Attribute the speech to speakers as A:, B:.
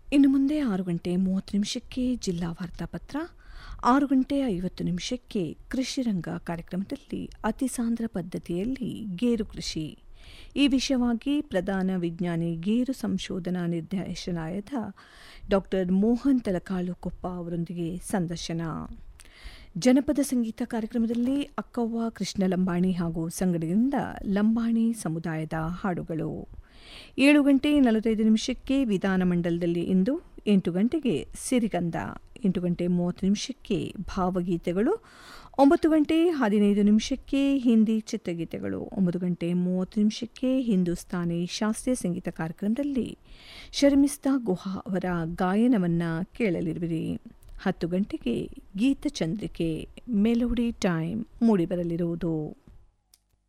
A: ಇನ್ನು ಮುಂದೆ ಆರು ಗಂಟೆ ಮೂವತ್ತು ನಿಮಿಷಕ್ಕೆ ಜಿಲ್ಲಾ ವಾರ್ತಾಪತ್ರ ಆರು ಗಂಟೆ ಐವತ್ತು ನಿಮಿಷಕ್ಕೆ ಕೃಷಿ ರಂಗ ಕಾರ್ಯಕ್ರಮದಲ್ಲಿ ಅತಿ ಸಾಂದ್ರ ಪದ್ಧತಿಯಲ್ಲಿ ಗೇರು ಕೃಷಿ ಈ ವಿಷಯವಾಗಿ ಪ್ರಧಾನ ವಿಜ್ಞಾನಿ ಗೇರು ಸಂಶೋಧನಾ ನಿರ್ದೇಶನಾಲಯದ ಡಾಕ್ಟರ್ ಮೋಹನ್ ತಲಕಾಳು ಕೊಪ್ಪ ಅವರೊಂದಿಗೆ ಸಂದರ್ಶನ ಜನಪದ ಸಂಗೀತ ಕಾರ್ಯಕ್ರಮದಲ್ಲಿ ಅಕ್ಕವ್ವ ಕೃಷ್ಣ ಲಂಬಾಣಿ ಹಾಗೂ ಸಂಗಡದಿಂದ ಲಂಬಾಣಿ ಸಮುದಾಯದ ಹಾಡುಗಳು ಏಳು ಗಂಟೆ ನಲವತ್ತೈದು ನಿಮಿಷಕ್ಕೆ ವಿಧಾನಮಂಡಲದಲ್ಲಿ ಇಂದು ಎಂಟು ಗಂಟೆಗೆ ಸಿರಿಗಂಧ ಎಂಟು ಗಂಟೆ ಮೂವತ್ತು ನಿಮಿಷಕ್ಕೆ ಭಾವಗೀತೆಗಳು ಒಂಬತ್ತು ಗಂಟೆ ಹದಿನೈದು ನಿಮಿಷಕ್ಕೆ ಹಿಂದಿ ಚಿತ್ರಗೀತೆಗಳು ಒಂಬತ್ತು ಗಂಟೆ ಮೂವತ್ತು ನಿಮಿಷಕ್ಕೆ ಹಿಂದೂಸ್ತಾನಿ ಶಾಸ್ತ್ರೀಯ ಸಂಗೀತ ಕಾರ್ಯಕ್ರಮದಲ್ಲಿ ಶರ್ಮಿಸ್ತಾ ಗುಹಾ ಅವರ ಗಾಯನವನ್ನು ಕೇಳಲಿರುವಿರಿ ಹತ್ತು ಗಂಟೆಗೆ ಗೀತಚಂದ್ರಿಕೆ ಮೆಲೋಡಿ ಟೈಮ್ ಮೂಡಿಬರಲಿರುವುದು